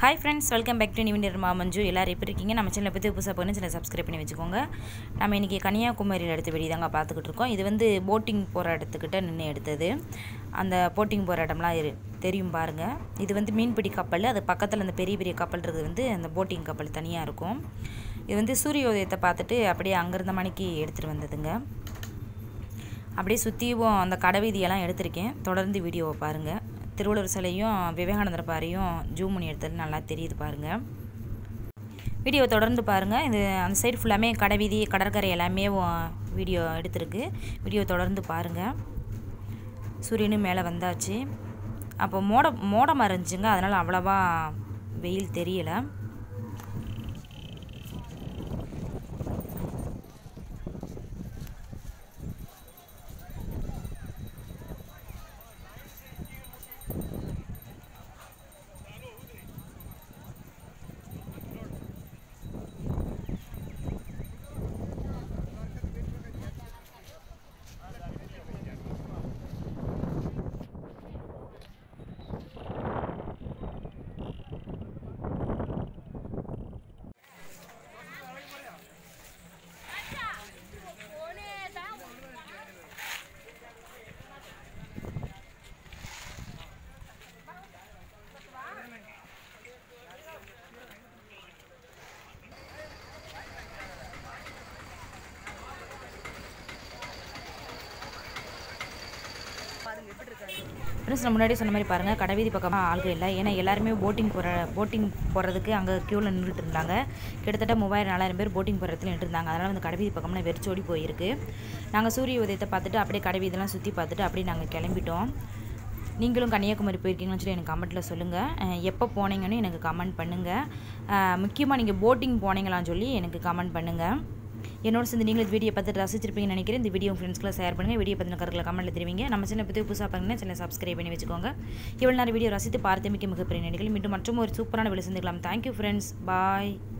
hi friends welcome back to நிவிண்டர் மாமஞ்சு எல்லோரும் எப்படி இருக்கீங்க நம்ம சேனலை பற்றி புதுசாக பண்ணி சேனல் சப்ஸ்கிரைப் பண்ணி வச்சுக்கோங்க நம்ம இன்றைக்கி கன்னியாகுமரியில் எடுத்த வீடியோ தாங்க பார்த்துக்கிட்டு இருக்கோம் இது வந்து போட்டிங் போகிற இடத்துக்கிட்ட நின்று எடுத்தது அந்த போட்டிங் போகிற இடம்லாம் இரு தெரியும் பாருங்கள் இது வந்து மீன்பிடி கப்பல் அது பக்கத்தில் அந்த பெரிய பெரிய கப்பல் இருக்குது வந்து அந்த போட்டிங் கப்பல் தனியாக இருக்கும் இது வந்து சூரிய உதயத்தை பார்த்துட்டு அப்படியே அங்கேருந்த மணிக்கு எடுத்துகிட்டு வந்ததுங்க அப்படியே சுற்றியும் அந்த கடைவீதியெல்லாம் எடுத்திருக்கேன் தொடர்ந்து வீடியோவை பாருங்கள் திருவள்ளுவர் சிலையும் விவேகானந்தர் பாறையும் ஜூம் பண்ணி எடுத்தது நல்லா தெரியுது பாருங்கள் வீடியோ தொடர்ந்து பாருங்கள் இது அந்த சைடு ஃபுல்லாமே கடைவீதி கடற்கரை எல்லாமே வீடியோ எடுத்திருக்கு வீடியோ தொடர்ந்து பாருங்கள் சூரியனும் மேலே வந்தாச்சு அப்போ மோட மோடமாக இருந்துச்சுங்க அதனால் அவ்வளோவா வெயில் தெரியலை ஃப்ரெண்ட்ஸ் நான் முன்னாடி சொன்ன மாதிரி பாருங்கள் கடைவீதி பக்கமாக ஆள்கள் இல்லை ஏன்னா எல்லாருமே போட்டிங் போகிற போட்டிங் போகிறதுக்கு அங்கே க்யூவில் நின்றுட்டு இருந்தாங்க கிட்டத்தட்ட மூவாயிரம் நாலாயிரம் பேர் போட்டிங் போகிற இடத்துல நின்று இருந்தாங்க அதனால் வந்து கடைவீதி பக்கம்லாம் வெறிச்சோடி போயிருக்கு நாங்கள் சூரிய உதயத்தை பார்த்துட்டு அப்படியே கடைவீதெல்லாம் சுற்றி பார்த்துட்டு அப்படியே நாங்கள் கிளம்பிட்டோம் நீங்களும் கன்னியாகுமரி போயிருக்கீங்கன்னு சொல்லி எனக்கு கமெண்ட்டில் சொல்லுங்கள் எப்போ போனீங்கன்னு எனக்கு கமெண்ட் பண்ணுங்கள் முக்கியமாக நீங்கள் போட்டிங் போனீங்களான்னு சொல்லி எனக்கு கமெண்ட் பண்ணுங்கள் என்னோட சேர்ந்து நீங்களும் வீடியோ பார்த்துட்டு ரசிச்சிருப்பீங்கன்னு நினைக்கிறேன் இந்த வீடியோ ஃப்ரெண்ட்ஸ்க்குலாம் ஷேர் பண்ணுங்கள் வீடியோ பற்றின கருத்தில் கமெண்ட்டில் தெரிவிங்க நம்ம சேனல் பற்றி புதுசாக பாருங்கன்னா சேனல் சப்ஸ்கிரைப் பண்ணி வச்சுக்கோங்க இவ்வளோ நேரம் வீடியோ ரசித்து பார்த்து மிக்க மிகப்பெரிய நடிகள் மீண்டும் மற்றும் ஒரு சூப்பரான வெளி சந்திக்கலாம் தேங்க்யூ ஃப்ரெண்ட்ஸ் பாய்